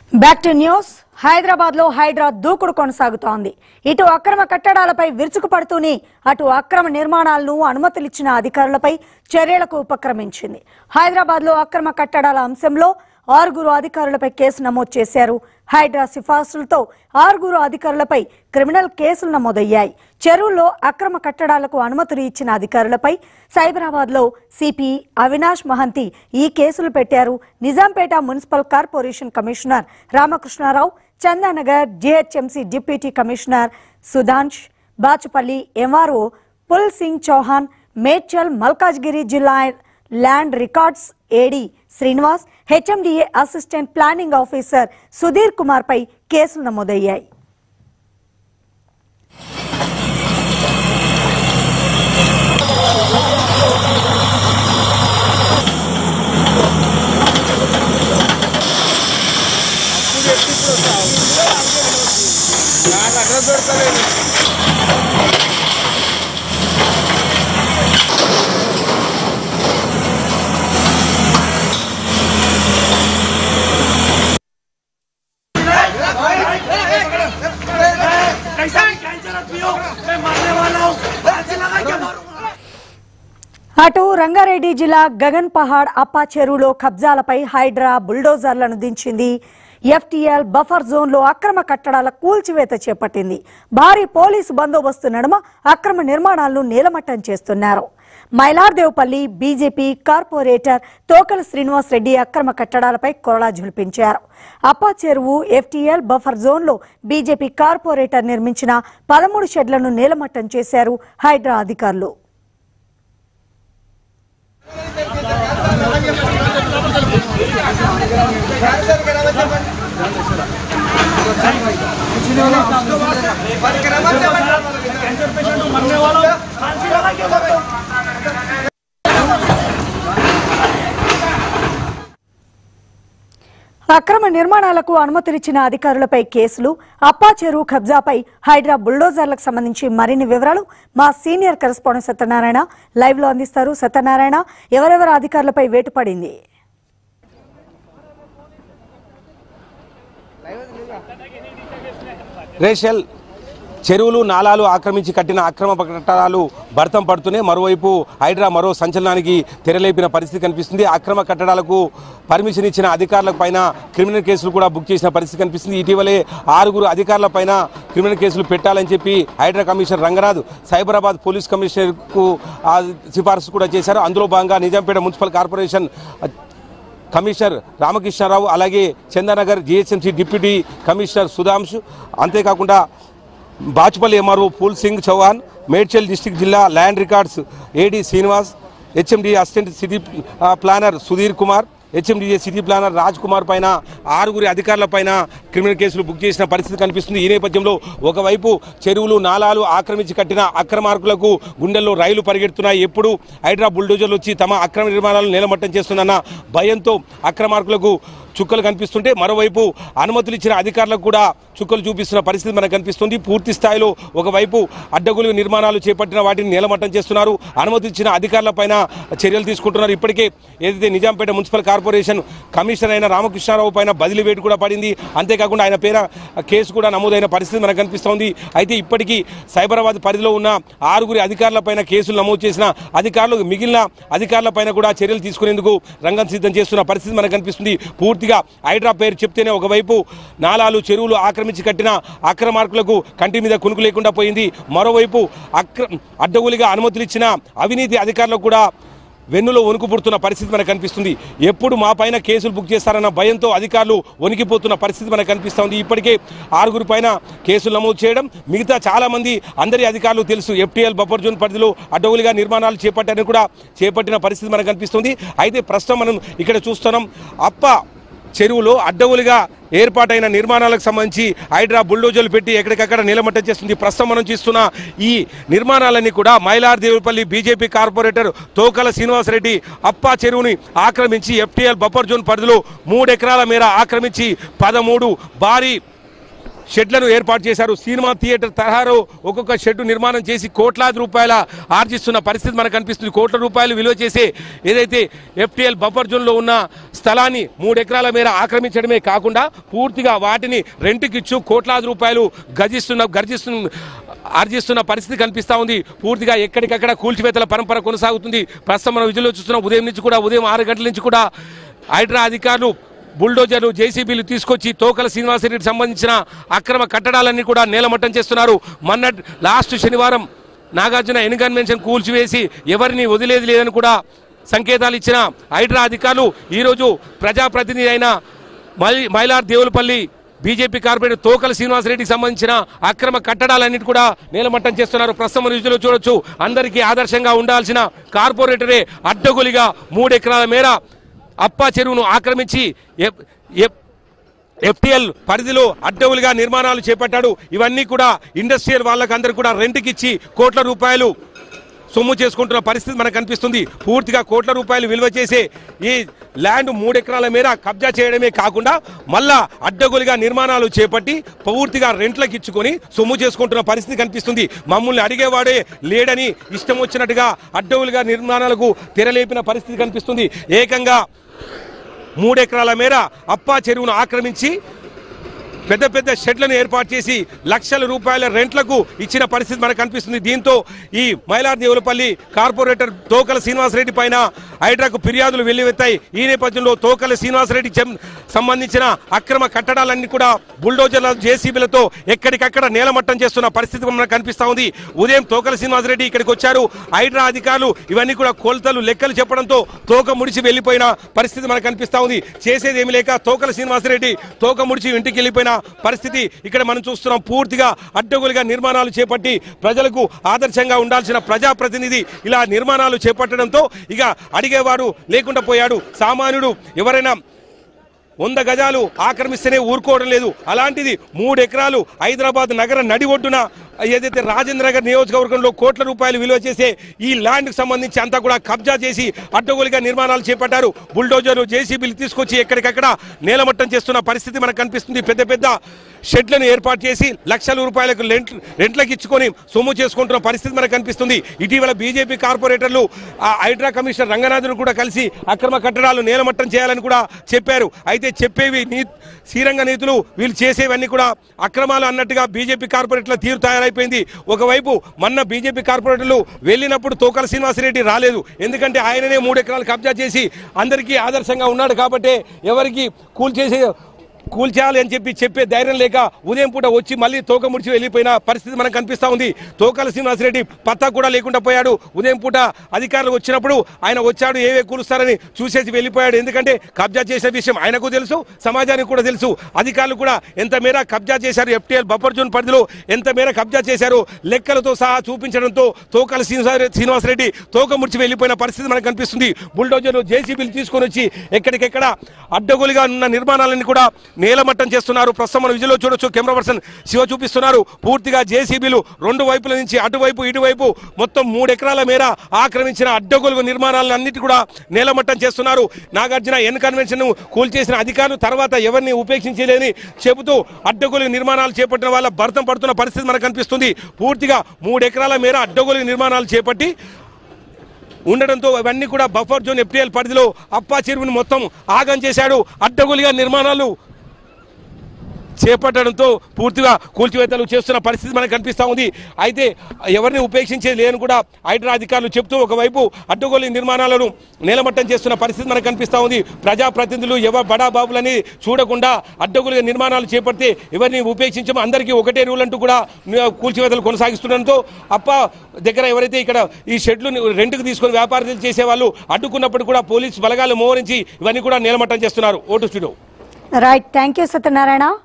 back to news Hyderabad లో హైడ్రా దూకుడు కొనసాగుతోంది ఇటు అక్రమ కట్టడాలపై విరుచుకుపడుతూనే అటు అక్రమ నిర్మాణాలను అనుమతులిచ్చిన అధికారులపై చర్యలకు ఉపక్రమించింది హైదరాబాద్ లో అక్రమ కట్టడాల అంశంలో ఆరుగురు అధికారులపై కేసు నమోదు చేశారు హైడ్రా సిఫార్సులతో ఆరుగురు అధికారులపై క్రిమినల్ కేసులు నమోదయ్యాయి చెరువుల్లో అక్రమ కట్టడాలకు అనుమతులు ఇచ్చిన అధికారులపై సైబరాబాద్ లో సిపి అవినాష్ మహంతి ఈ కేసులు పెట్టారు Nizampet municipal corporation commissioner Ramakrishna Rao Chandanagar GHMC deputy commissioner Sudhansh Bachupally MRO Pul Singh Chauhan Medchal Malkajgiri జిల్లా land records AD Srinivas HMDA assistant planning officer Sudhir Kumar పై కేసులు నమోదయ్యాయి कैसा कैंसर पियो मैं मरने वाला हूँ ऐसे लगा क्या मारूंगा అటు రంగారెడ్డి జిల్లా గగన్ పహాడ్ అప్పా చెరువులో కబ్జాలపై హైడ్రా బుల్డోజర్లను దించింది ఎఫ్టీఎల్ బఫర్ జోన్లో అక్రమ కట్టడాల కూల్చివేత చేపట్టింది భారీ పోలీసు బందోబస్తు నడుమ అక్రమ నిర్మాణాలను నీలమట్టం చేస్తున్నారు మైలార్దేవ్పల్లి బీజేపీ కార్పొరేటర్ తోకల శ్రీనివాస్ రెడ్డి అక్రమ కట్టడాలపై కొరడా జులిపించారు అప్పా చెరువు ఎఫ్టీఎల్ బఫర్ జోన్లో బీజేపీ కార్పొరేటర్ నిర్మించిన పదమూడు షెడ్లను నీలమట్టం చేశారు హైడ్రా అధికారులు कैंसर पेशेंट हूँ मरने वाला हूँ फांसी लगा क्या मारूंगा అక్రమ నిర్మాణాలకు అనుమతులిచ్చిన అధికారులపై కేసులు అప్పా చెరువు కబ్జాపై హైడ్రా బుల్డోజర్లకు సంబంధించి మరిన్ని వివరాలు మా సీనియర్ కరెస్పాండెంట్ సత్యనారాయణ లైవ్ లో అందిస్తారు సత్యనారాయణ ఎవరెవరు అధికారులపై వేటు పడింది రేషల్ చెరువులు నాలాలు ఆక్రమించి కట్టిన అక్రమ కట్టడాలు భర్తం పడుతూనే మరోవైపు హైడ్రా మరో సంచలనానికి తెరలేపిన పరిస్థితి కనిపిస్తుంది అక్రమ కట్టడాలకు పర్మిషన్ ఇచ్చిన అధికారుల పైన క్రిమినల్ కేసులు కూడా బుక్ చేసిన పరిస్థితి కనిపిస్తుంది ఇటీవలే ఆరుగురు అధికారుల పైన క్రిమినల్ కేసులు పెట్టాలని చెప్పి హైడ్రా కమిషనర్ రంగనాథ్ సైబరాబాద్ పోలీస్ కమిషనర్కు ఆ సిఫారసు కూడా చేశారు అందులో భాగంగా Nizampet municipal corporation commissioner Ramakrishna Rao అలాగే Chandanagar GHMC deputy commissioner Sudhanshu అంతేకాకుండా బాచుపల్లి ఎంఆర్ఓ పూల్ సింగ్ చౌహాన్ మేడ్చల్ డిస్టిక్ జిల్లా land records AD Srinivas HMD assistant city ఆ, planner Sudhir Kumar HMDA city planner Raj Kumar పైన ఆరుగురి అధికారుల పైన క్రిమినల్ కేసులు బుక్ చేసిన పరిస్థితి కనిపిస్తుంది ఈ నేపథ్యంలో ఒకవైపు చెరువులు నాలాలు ఆక్రమించి కట్టిన అక్రమార్కులకు గుండెల్లో రైలు పరిగెడుతున్నాయి ఎప్పుడు హైడ్రా బుల్డోజర్లు వచ్చి తమ అక్రమ నిర్మాణాలను నిలమట్టం చేస్తుందన్న భయంతో అక్రమార్కులకు చుక్కలు కనిపిస్తుంటే మరోవైపు అనుమతులు ఇచ్చిన అధికారులకు కూడా చుక్కలు చూపిస్తున్న పరిస్థితి మనకు కనిపిస్తుంది పూర్తి స్థాయిలో ఒకవైపు అడ్డగోలు నిర్మాణాలు చేపట్టిన వాటిని నేలమట్టం చేస్తున్నారు అనుమతి ఇచ్చిన అధికారులపైన చర్యలు తీసుకుంటున్నారు ఇప్పటికే ఏదైతే నిజాంపేట మున్సిపల్ కార్పొరేషన్ కమిషనర్ అయిన రామకృష్ణారావు పైన బదిలీ వేటు కూడా పడింది అంతేకాకుండా ఆయన పేర కేసు కూడా నమోదైన పరిస్థితి మనకు కనిపిస్తోంది అయితే ఇప్పటికీ సైబరాబాద్ పరిధిలో ఉన్న ఆరుగురి అధికారులపైన కేసులు నమోదు చేసిన అధికారులు మిగిలిన అధికారులపైన కూడా చర్యలు తీసుకునేందుకు రంగం సిద్ధం చేస్తున్న పరిస్థితి మనకు కనిపిస్తుంది పూర్తిగా హైడ్రా పేరు చెప్తేనే ఒకవైపు నాలాలు చెరువులు ఆక్రమించి కట్టిన అక్రమార్కులకు కంటి మీద కునుకు లేకుండా పోయింది మరోవైపు అక్ర అడ్డగోలుగా అనుమతులు ఇచ్చిన అవినీతి అధికారులకు కూడా వెన్నులో వణుకు పుడుతున్న పరిస్థితి మనకు కనిపిస్తుంది ఎప్పుడు మా పైన కేసులు బుక్ చేస్తారన్న భయంతో అధికారులు వణికిపోతున్న పరిస్థితి మనకు కనిపిస్తోంది ఇప్పటికే ఆరుగురు పైన కేసులు నమోదు చేయడం మిగతా చాలా మంది అందరి అధికారులు తెలుసు ఎఫ్టీఎల్ బఫర్ జోన్ పరిధిలో అడ్డవులుగా నిర్మాణాలు చేపట్టారని కూడా చేపట్టిన పరిస్థితి మనకు కనిపిస్తుంది అయితే ప్రస్తుతం మనం ఇక్కడ చూస్తున్నాం అప్ప చెరువులో అడ్డవులుగా ఏర్పాటైన నిర్మాణాలకు సంబంధించి హైడ్రా బుల్డోజర్లు పెట్టి ఎక్కడికక్కడ నిలమట్టం చేస్తుంది ప్రస్తుతం మనం చూస్తున్న ఈ నిర్మాణాలన్నీ కూడా మైలార్దేవిపల్లి బీజేపీ కార్పొరేటర్ తోకల శ్రీనివాసరెడ్డి అప్పా చెరువుని ఆక్రమించి ఎఫ్టీఎల్ బఫర్ జోన్ పరిధిలో మూడు ఎకరాల మేర ఆక్రమించి పదమూడు భారీ షెడ్లను ఏర్పాటు చేశారు సినిమా థియేటర్ తరహాలో ఒక్కొక్క షెడ్ నిర్మాణం చేసి కోట్లాది రూపాయల ఆర్జిస్తున్న పరిస్థితి మనకు కనిపిస్తుంది కోట్ల రూపాయలు విలువ చేసే ఏదైతే ఎఫ్టీఎల్ బఫర్ జోన్లో ఉన్న స్థలాన్ని మూడు ఎకరాల మేర ఆక్రమించడమే కాకుండా పూర్తిగా వాటిని రెంట్కి ఇచ్చు కోట్లాది రూపాయలు గజిస్తున్న గర్జిస్తున్న ఆర్జిస్తున్న పరిస్థితి కనిపిస్తా ఉంది పూర్తిగా ఎక్కడికక్కడ కూల్చివేతల పరంపర కొనసాగుతుంది ప్రస్తుతం మనం విజుల్లో చూస్తున్నాం ఉదయం నుంచి కూడా ఉదయం ఆరు గంటల నుంచి కూడా హైడ్రా అధికారులు బుల్డోజర్లు జేసీబీలు తీసుకొచ్చి తోకల శ్రీనివాసరెడ్డికి సంబంధించిన అక్రమ కట్టడాలన్నీ కూడా నేలమట్టం చేస్తున్నారు మొన్న లాస్ట్ శనివారం నాగార్జున ఎన్ కన్వెన్షన్ కూల్చివేసి ఎవరిని వదిలేది లేదని కూడా సంకేతాలు ఇచ్చిన హైడ్రా అధికారులు ఈరోజు ప్రజాప్రతినిధి అయిన మై మైలార్ దేవులపల్లి బీజేపీ కార్పొరేటర్ తోకల శ్రీనివాసరెడ్డికి సంబంధించిన అక్రమ కట్టడాలన్నిటి కూడా నేలమట్టం చేస్తున్నారు ప్రస్తుతం రుజువులో చూడొచ్చు అందరికీ ఆదర్శంగా ఉండాల్సిన కార్పొరేటరే అడ్డగొలిగా మూడు ఎకరాల మేర అప్పా చెరువును ఆక్రమించి ఎఫ్- ఎఫ్- ఎఫ్టిఎల్ పరిధిలో అడ్డవులుగా నిర్మాణాలు చేపట్టాడు ఇవన్నీ కూడా ఇండస్ట్రియల్ వాళ్ళకి అందరికి కూడా రెంట్కి ఇచ్చి కోట్ల రూపాయలు సొమ్ము చేసుకుంటున్న పరిస్థితి మనకు కనిపిస్తుంది పూర్తిగా కోట్ల రూపాయలు విలువ చేసే ఈ ల్యాండ్ మూడు ఎకరాల మేర కబ్జా చేయడమే కాకుండా మళ్ళా అడ్డగోలుగా నిర్మాణాలు చేపట్టి పూర్తిగా రెంట్లకు ఇచ్చుకొని సొమ్ము చేసుకుంటున్న పరిస్థితి కనిపిస్తుంది మమ్మల్ని అడిగేవాడే లేడని ఇష్టం వచ్చినట్టుగా అడ్డగోలుగా నిర్మాణాలకు తెరలేపిన పరిస్థితి కనిపిస్తుంది ఏకంగా మూడెకరాల మేర అప్పా చెరువును ఆక్రమించి పెద్ద పెద్ద షెడ్లను ఏర్పాటు చేసి లక్షల రూపాయల రెంట్లకు ఇచ్చిన పరిస్థితి మనకు కనిపిస్తుంది దీంతో ఈ మైలార్ దేవులపల్లి కార్పొరేటర్ తోకల శ్రీనివాసరెడ్డి పైన హైడ్రాకు ఫిర్యాదులు వెల్లువెత్తాయి ఈ నేపథ్యంలో తోకల శ్రీనివాసరెడ్డి చెం- సంబంధించిన అక్రమ కట్టడాలన్నీ కూడా బుల్డోజర్ల జేసీబీలతో ఎక్కడికక్కడ నేలమట్టం చేస్తున్న పరిస్థితి మనకు కనిపిస్తా ఉంది ఉదయం తోకల శ్రీనివాసరెడ్డి ఇక్కడికి వచ్చారు హైడ్రా అధికారులు ఇవన్నీ కూడా కొలతలు లెక్కలు చెప్పడంతో తోక ముడిచి వెళ్ళిపోయిన పరిస్థితి మనకు కనిపిస్తా ఉంది చేసేది ఏమి లేక తోకల శ్రీనివాసరెడ్డి తోక ముడిచి ఇంటికి వెళ్ళిపోయిన పరిస్థితి ఇక్కడ మనం చూస్తున్నాం పూర్తిగా అడ్డగోలుగా నిర్మాణాలు చేపట్టి ప్రజలకు ఆదర్శంగా ఉండాల్సిన ప్రజాప్రతినిధి ఇలా నిర్మాణాలు చేపట్టడంతో ఇక అడిగేవాడు లేకుండా పోయాడు సామాన్యుడు ఎవరైనా వంద గజాలు ఆక్రమిస్తేనే ఊరుకోవడం లేదు అలాంటిది మూడు ఎకరాలు హైదరాబాద్ నగర నడి ఒడ్డున ఏదైతే రాజేంద్ర నగర్ నియోజకవర్గంలో కోట్ల రూపాయలు విలువ చేసే ఈ ల్యాండ్కి సంబంధించి అంతా కూడా కబ్జా చేసి అడ్డగోలుగా నిర్మాణాలు చేపట్టారు బుల్డోజర్లు జేసీబీలు తీసుకొచ్చి ఎక్కడికక్కడ నేలమట్టం చేస్తున్న పరిస్థితి మనకు కనిపిస్తుంది పెద్ద పెద్ద షెడ్లను ఏర్పాటు చేసి లక్షల రూపాయలకు రెంట్ రెంట్లకు ఇచ్చుకొని సొమ్ము చేసుకుంటున్న పరిస్థితి మనకు కనిపిస్తుంది ఇటీవల బీజేపీ కార్పొరేటర్లు ఆ హైడ్రా కమిషనర్ రంగనాథన్ కూడా కలిసి అక్రమ కట్టడాలు నేలమట్టం చేయాలని కూడా చెప్పారు అయితే చెప్పేవి నీ శ్రీరంగ నీతులు వీళ్ళు చేసేవన్నీ కూడా అక్రమాలు అన్నట్టుగా బీజేపీ కార్పొరేట్ల తీరు తయారైపోయింది ఒకవైపు మొన్న బీజేపీ కార్పొరేటర్లు వెళ్ళినప్పుడు తోకల శ్రీనివాసరెడ్డి రాలేదు ఎందుకంటే ఆయననే మూడు ఎకరాలు కబ్జా చేసి అందరికీ ఆదర్శంగా ఉన్నాడు కాబట్టి ఎవరికి కూల్ చేసే కూల్చేయాలి అని చెప్పి చెప్పే ధైర్యం లేక ఉదయం పూట వచ్చి మళ్ళీ తోక ముడిచి వెళ్ళిపోయిన పరిస్థితి మనకు కనిపిస్తా ఉంది తోకల శ్రీనివాసరెడ్డి పత్తా కూడా లేకుండా పోయాడు ఉదయం పూట అధికారులు వచ్చినప్పుడు ఆయన వచ్చాడు ఏవే కూలుస్తారని చూసేసి వెళ్ళిపోయాడు ఎందుకంటే కబ్జా చేసే విషయం ఆయనకు తెలుసు సమాజానికి కూడా తెలుసు అధికారులు కూడా ఎంత మేర కబ్జా చేశారు ఎఫ్టీఎల్ బఫర్ జోన్ పరిధిలో ఎంత మేర కబ్జా చేశారు లెక్కలతో సహా చూపించడంతో తోకల శ్రీనివాస శ్రీనివాసరెడ్డి తోక ముడిచి వెళ్ళిపోయిన పరిస్థితి మనకు కనిపిస్తుంది బుల్డోజర్లు జేసీబీలు తీసుకొని వచ్చి ఎక్కడికెక్కడ అడ్డగోలుగా ఉన్న నిర్మాణాలన్నీ కూడా నేలమట్టం చేస్తున్నారు ప్రస్తుతం మనం విజులో చూడొచ్చు కెమెరా పర్సన్ శివ చూపిస్తున్నారు పూర్తిగా జేసీబీలు రెండు వైపుల నుంచి అటువైపు ఇటువైపు మొత్తం మూడు ఎకరాల మేర ఆక్రమించిన అడ్డగోలుగు నిర్మాణాలను అన్నిటి కూడా నేలమట్టం చేస్తున్నారు నాగార్జున ఎన్ కన్వెన్షన్ కూల్చేసిన అధికారులు తర్వాత ఎవరిని ఉపేక్షించలేని చెబుతూ అడ్డగోలుగు నిర్మాణాలు చేపట్టిన వాళ్ళ భర్తం పడుతున్న పరిస్థితి మనకు కనిపిస్తుంది పూర్తిగా మూడు ఎకరాల మేర అడ్డగోలుగు నిర్మాణాలు చేపట్టి ఉండడంతో అవన్నీ కూడా బఫర్ జోన్ ఎఫ్టీఎల్ పరిధిలో అప్పా చెరువుని మొత్తం ఆగం చేశాడు అడ్డగోలుగా నిర్మాణాలు చేపట్టడంతో పూర్తిగా కూల్చివేతలు చేస్తున్న పరిస్థితి మనకు కనిపిస్తా ఉంది అయితే ఎవరిని ఉపేక్షించేది లేని కూడా హైడ్రా అధికారులు చెప్తూ ఒకవైపు అడ్డగోలు నిర్మాణాలను నేలమట్టం చేస్తున్న పరిస్థితి మనకు కనిపిస్తా ఉంది ప్రజాప్రతినిధులు ఎవరు బడా బాబులని చూడకుండా అడ్డగోలు నిర్మాణాలు చేపడితే ఎవరిని ఉపేక్షించము అందరికీ ఒకటే రూల్ అంటూ కూడా కూల్చివేతలు కొనసాగిస్తుండడంతో అప్ప దగ్గర ఎవరైతే ఇక్కడ ఈ షెడ్లు రెంట్కు తీసుకొని వ్యాపారాలు చేసేవాళ్ళు అడ్డుకున్నప్పుడు కూడా పోలీసు బలగాలు మోహరించి ఇవన్నీ కూడా నేలమట్టం చేస్తున్నారు ఓటు studio right thank you Satyanarayana